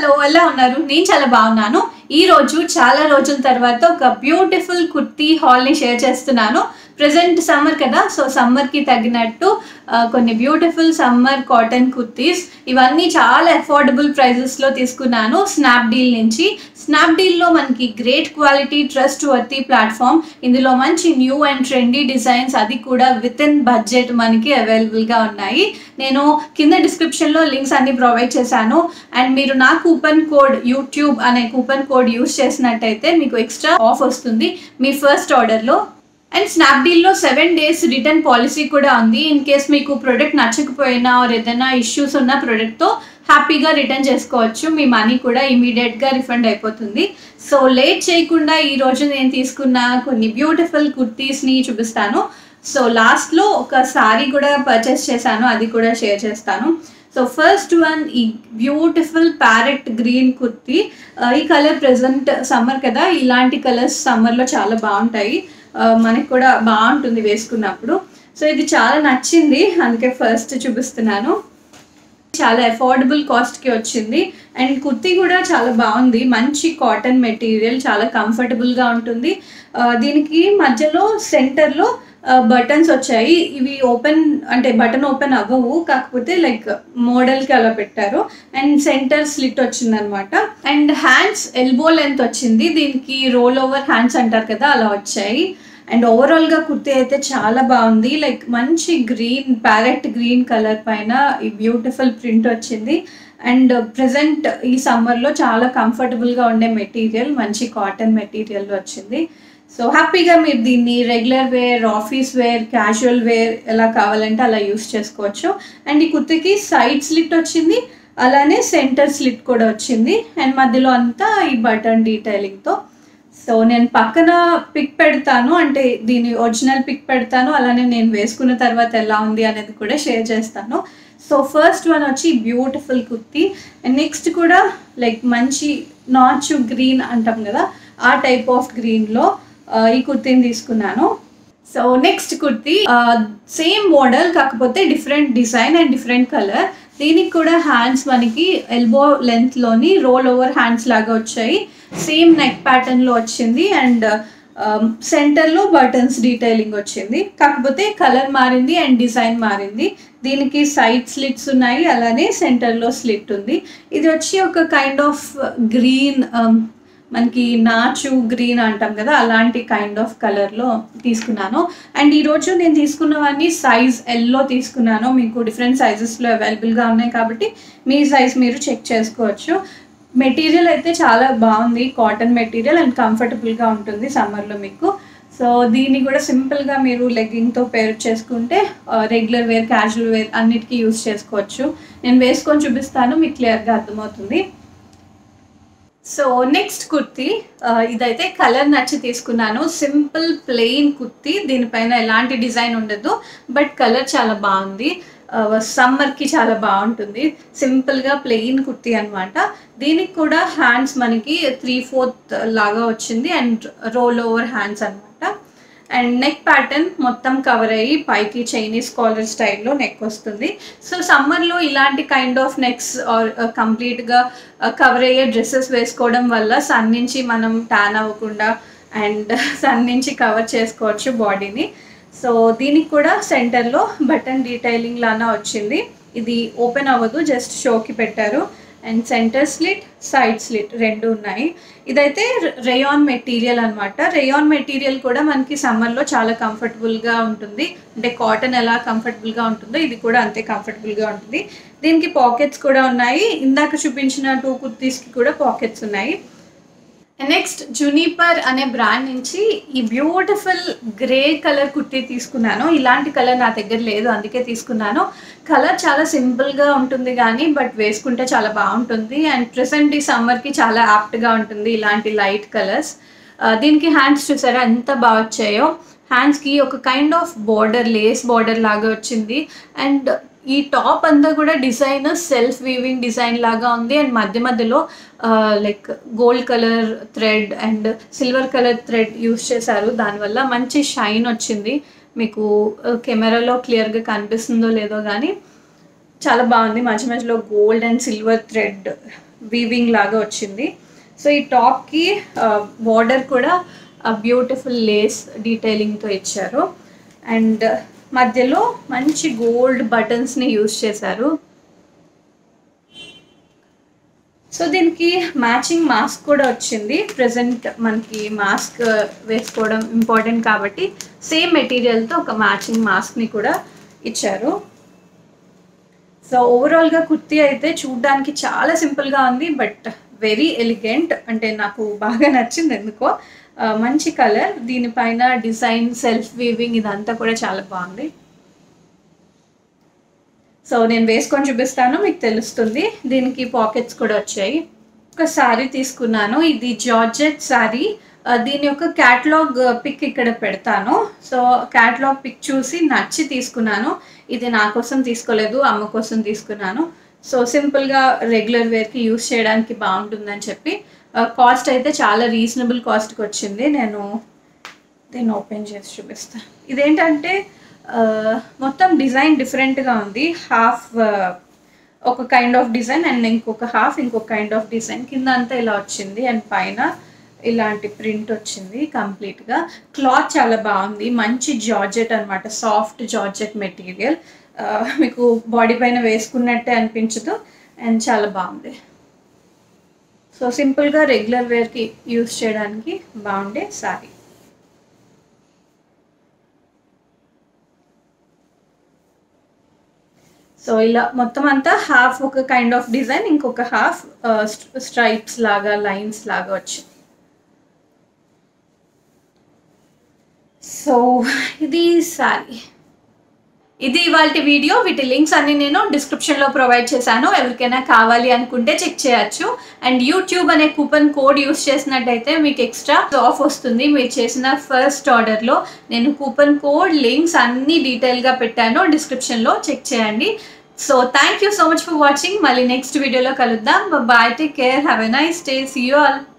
hello ఎలా ఉన్నారు నేను చాలా బాగున్నాను ఈ రోజు చాలా రోజుల తర్వాత ఒక బ్యూటిఫుల్ కుర్తీ హాల్ని షేర్ చేస్తున్నాను ప్రజెంట్ సమ్మర్ కదా సో సమ్మర్కి తగినట్టు ఆ, కొన్ని బ్యూటిఫుల్ సమ్మర్ కాటన్ కుర్తీస్ ఇవన్నీ చాలా అఫోర్డబుల్ ప్రైజెస్లో తీసుకున్నాను స్నాప్డీల్ నుంచి స్నాప్డీల్లో మనకి great quality trustworthy platform ఇందులో మంచి న్యూ అండ్ ట్రెండీ డిజైన్స్ అది కూడా విత్ ఇన్ బడ్జెట్ మనకి అవైలబుల్గా ఉన్నాయి నేను కింద డిస్క్రిప్షన్లో లింక్స్ అన్ని ప్రొవైడ్ చేశాను అండ్ మీరు నా కూపన్ కోడ్ యూట్యూబ్ అనే కూపన్ కోడ్ యూస్ చేసినట్టయితే మీకు ఎక్స్ట్రా ఆఫ్ వస్తుంది మీ ఫస్ట్ ఆర్డర్లో అండ్ స్నాప్డీల్లో సెవెన్ డేస్ రిటర్న్ పాలసీ కూడా ఉంది ఇన్ కేస్ మీకు ప్రోడక్ట్ నచ్చకపోయినా ఆర్ ఏదైనా ఇష్యూస్ ఉన్న ప్రోడక్ట్తో హ్యాపీగా రిటర్న్ చేసుకోవచ్చు మీ మనీ కూడా ఇమీడియట్గా రిఫండ్ అయిపోతుంది సో లేట్ చేయకుండా ఈ రోజు నేను తీసుకున్న కొన్ని బ్యూటిఫుల్ కుర్తీస్ని చూపిస్తాను సో లాస్ట్లో ఒక సారీ కూడా పర్చేస్ చేశాను అది కూడా షేర్ చేస్తాను సో ఫస్ట్ వన్ ఈ బ్యూటిఫుల్ ప్యారెట్ గ్రీన్ కుర్తీ ఆ, ఈ కలర్ ప్రెసెంట్ సమ్మర్ కదా ఇలాంటి కలర్స్ సమ్మర్లో చాలా బాగుంటాయి ఆ, మనకి కూడా బాగుంటుంది వేసుకున్నప్పుడు సో ఇది చాలా నచ్చింది అందుకే ఫస్ట్ చూపిస్తున్నాను చాలా అఫోర్డబుల్ కాస్ట్కి వచ్చింది అండ్ కుర్తీ కూడా చాలా బాగుంది మంచి కాటన్ మెటీరియల్ చాలా కంఫర్టబుల్గా ఉంటుంది ఆ, దీనికి మధ్యలో సెంటర్లో బటన్స్ వచ్చాయి ఇవి ఓపెన్ అంటే బటన్ ఓపెన్ అవ్వవు కాకపోతే లైక్ మోడల్కి అలా పెట్టారు అండ్ సెంటర్ స్లిట్ వచ్చిందనమాట అండ్ హ్యాండ్స్ ఎల్బో లెంత్ వచ్చింది దీనికి రోల్ ఓవర్ హ్యాండ్స్ అంటారు కదా అలా వచ్చాయి అండ్ ఓవరాల్గా కుర్తీ అయితే చాలా బాగుంది లైక్ మంచి గ్రీన్ ప్యారెట్ గ్రీన్ కలర్ పైన ఈ బ్యూటిఫుల్ ప్రింట్ వచ్చింది అండ్ ప్రజెంట్ ఈ సమ్మర్లో చాలా కంఫర్టబుల్గా ఉండే మెటీరియల్ మంచి కాటన్ మెటీరియల్ వచ్చింది సో హ్యాపీగా మీరు దీన్ని regular wear office wear casual wear ఎలా కావాలంటే అలా యూస్ చేసుకోవచ్చు అండ్ ఈ కుర్తీకి సైడ్ స్లిట్ వచ్చింది అలానే సెంటర్ స్లిట్ కూడా వచ్చింది అండ్ మధ్యలో అంతా ఈ బటన్ డీటెయిలింగ్తో సో నేను పక్కన పిక్ పెడతాను అంటే దీని ఒరిజినల్ పిక్ పెడతాను అలానే నేను వేసుకున్న తర్వాత ఎలా ఉంది అనేది కూడా షేర్ చేస్తాను సో ఫస్ట్ వన్ వచ్చి బ్యూటిఫుల్ కుర్తీ అండ్ నెక్స్ట్ కూడా లైక్ మంచి నాచు గ్రీన్ అంటాం కదా ఆ టైప్ ఆఫ్ గ్రీన్లో ఈ కుర్తీని తీసుకున్నాను so next kurti same model కాకపోతే different design and different colour దీనికి కూడా హ్యాండ్స్ మనకి ఎల్బో లెంత్లోని రోల్ ఓవర్ హ్యాండ్స్ లాగా వచ్చాయి సేమ్ నెక్ ప్యాటర్న్లో వచ్చింది అండ్ సెంటర్లో బటన్స్ డీటెయిలింగ్ వచ్చింది కాకపోతే కలర్ మారింది అండ్ డిజైన్ మారింది దీనికి సైడ్ స్లిట్స్ ఉన్నాయి అలానే సెంటర్లో స్లిట్ ఉంది ఇది వచ్చి ఒక కైండ్ ఆఫ్ గ్రీన్ మనకి నాచు గ్రీన్ అంటాం కదా అలాంటి కైండ్ ఆఫ్ కలర్లో తీసుకున్నాను అండ్ ఈరోజు నేను తీసుకున్నవన్నీ సైజ్ ఎల్లో తీసుకున్నాను మీకు డిఫరెంట్ సైజెస్లో అవైలబుల్గా ఉన్నాయి కాబట్టి మీ సైజ్ మీరు చెక్ చేసుకోవచ్చు మెటీరియల్ అయితే చాలా బాగుంది కాటన్ మెటీరియల్ అండ్ కంఫర్టబుల్గా ఉంటుంది సమ్మర్లో మీకు సో దీన్ని కూడా సింపుల్గా మీరు లెగ్గింగ్తో పేర్ చేసుకుంటే రెగ్యులర్ వేర్ క్యాజువల్ వేర్ అన్నిటికీ యూస్ చేసుకోవచ్చు నేను వేసుకొని చూపిస్తాను మీకు క్లియర్గా అర్థమవుతుంది సో నెక్స్ట్ కుర్తీ ఆ, ఇదైతే కలర్ నచ్చి తీసుకున్నాను సింపుల్ ప్లెయిన్ కుర్తీ దీనిపైన ఎలాంటి డిజైన్ ఉండదు బట్ కలర్ చాలా బాగుంది సమ్మర్కి చాలా బాగుంటుంది సింపుల్గా ప్లెయిన్ కుర్తీ అనమాట దీనికి కూడా హ్యాండ్స్ మనకి త్రీ ఫోర్త్ లాగా వచ్చింది అండ్ రోల్ ఓవర్ హ్యాండ్స్ అనమాట అండ్ నెక్ ప్యాటర్న్ మొత్తం కవర్ అయ్యి పైకి చైనీస్ కాలర్ స్టైల్లో నెక్ వస్తుంది సో సమ్మర్లో ఇలాంటి కైండ్ ఆఫ్ నెక్స్ ఆర్ కంప్లీట్గా కవర్ అయ్యే డ్రెస్సెస్ వేసుకోవడం వల్ల సన్ నుంచి మనం ట్యాన్ అవ్వకుండా అండ్ సన్ నుంచి కవర్ చేసుకోవచ్చు బాడీని సో దీనికి కూడా సెంటర్లో బటన్ డీటెయిలింగ్ లానా వచ్చింది ఇది ఓపెన్ అవ్వదు జస్ట్ షోకి పెట్టారు and centre slit side slit రెండు ఉన్నాయి ఇదైతే రేయాన్ మెటీరియల్ అనమాట రేయాన్ మెటీరియల్ కూడా మనకి సమ్మర్లో చాలా కంఫర్టబుల్గా ఉంటుంది అంటే కాటన్ ఎలా కంఫర్టబుల్గా ఉంటుందో ఇది కూడా అంతే కంఫర్టబుల్గా ఉంటుంది దీనికి పాకెట్స్ కూడా ఉన్నాయి ఇందాక చూపించిన టూ కుర్తీస్కి కూడా పాకెట్స్ ఉన్నాయి నెక్స్ట్ జునీపర్ అనే బ్రాండ్ నుంచి ఈ బ్యూటిఫుల్ గ్రే కలర్ కుర్తీ తీసుకున్నాను ఇలాంటి కలర్ నా దగ్గర లేదు అందుకే తీసుకున్నాను కలర్ చాలా సింపుల్గా ఉంటుంది కానీ బట్ వేసుకుంటే చాలా బాగుంటుంది అండ్ ప్రెసెంట్ ఈ సమ్మర్కి చాలా యాప్ట్గా ఉంటుంది ఇలాంటి లైట్ కలర్స్ దీనికి హ్యాండ్స్ చూసారా ఎంత బాగా వచ్చాయో హ్యాండ్స్కి ఒక kind of border lace border లాగా వచ్చింది అండ్ ఈ టాప్ అంతా కూడా డిజైన్ సెల్ఫ్ వీవింగ్ డిజైన్ లాగా ఉంది అండ్ మధ్య మధ్యలో like gold colour thread and silver colour thread use చేశారు దానివల్ల మంచి షైన్ వచ్చింది మీకు కెమెరాలో క్లియర్గా కనిపిస్తుందో లేదో కానీ చాలా బాగుంది మధ్య మధ్యలో gold and silver thread weaving లాగా వచ్చింది సో ఈ టాప్కి బార్డర్ కూడా బ్యూటిఫుల్ లేస్ డీటెయిలింగ్తో ఇచ్చారు అండ్ మధ్యలో మంచి గోల్డ్ బటన్స్ని యూస్ చేశారు సో దీనికి మ్యాచింగ్ మాస్క్ కూడా వచ్చింది ప్రజెంట్ మనకి మాస్క్ వేసుకోవడం ఇంపార్టెంట్ కాబట్టి సేమ్ మెటీరియల్తో ఒక మ్యాచింగ్ మాస్క్ని కూడా ఇచ్చారు సో ఓవరాల్గా కుర్తీ అయితే చూడ్డానికి చాలా సింపుల్గా ఉంది బట్ వెరీ ఎలిగెంట్ అంటే నాకు బాగా నచ్చింది ఎందుకో ఆ, మంచి కలర్ దీనిపైన డిజైన్ సెల్ఫ్ వీవింగ్ ఇదంతా కూడా చాలా బాగుంది సో నేను వేసుకొని చూపిస్తాను మీకు తెలుస్తుంది దీనికి పాకెట్స్ కూడా వచ్చాయి ఒక శారీ తీసుకున్నాను ఇది జార్జెట్ శారీ ఆ, దీని యొక్క క్యాటలాగ్ పిక్ ఇక్కడ పెడతాను సో క్యాటలాగ్ పిక్ చూసి నచ్చి తీసుకున్నాను ఇది నా కోసం తీసుకోలేదు అమ్మ కోసం తీసుకున్నాను సో సింపుల్గా రెగ్యులర్ వేర్కి యూస్ చేయడానికి బాగుంటుందని చెప్పి కాస్ట్ అయితే చాలా రీజనబుల్ కాస్ట్కి వచ్చింది నేను దీన్ని ఓపెన్ చేసి చూపిస్తాను ఇదేంటంటే ఆ, మొత్తం డిజైన్ డిఫరెంట్గా ఉంది హాఫ్ ఒక కైండ్ ఆఫ్ డిజైన్ అండ్ ఇంకొక హాఫ్ ఇంకొక కైండ్ ఆఫ్ డిజైన్ కింద అంతా ఇలా వచ్చింది అండ్ పైన ఇలాంటి ప్రింట్ వచ్చింది కంప్లీట్గా క్లాత్ చాలా బాగుంది మంచి జార్జెట్ అనమాట సాఫ్ట్ జార్జెట్ మెటీరియల్ మీకు బాడీ పైన వేసుకున్నట్టే అనిపించదు అండ్ చాలా బాగుంది సో సింపుల్గా రెగ్యులర్ వేర్కి యూస్ చేయడానికి బాగుండే సారీ సో ఇలా మొత్తం అంతా హాఫ్ ఒక కైండ్ ఆఫ్ డిజైన్ ఇంకొక హాఫ్ స్ట్రైప్స్ లాగా లైన్స్ లాగా వచ్చింది సో ఇది సారీ ఇది ఇవాళ వీడియో వీటి లింక్స్ అన్ని నేను డిస్క్రిప్షన్లో ప్రొవైడ్ చేశాను ఎవరికైనా కావాలి అనుకుంటే చెక్ చేయొచ్చు అండ్ యూట్యూబ్ అనే కూపన్ కోడ్ యూస్ చేసినట్టయితే మీకు ఎక్స్ట్రా ఆఫ్ వస్తుంది మీరు చేసిన ఫస్ట్ ఆర్డర్లో నేను కూపన్ కోడ్ లింక్స్ అన్ని డీటెయిల్గా పెట్టాను డిస్క్రిప్షన్లో చెక్ చేయండి so thank you so much for watching మళ్ళీ నెక్స్ట్ వీడియోలో కలుద్దాం bye take care have a nice day see you all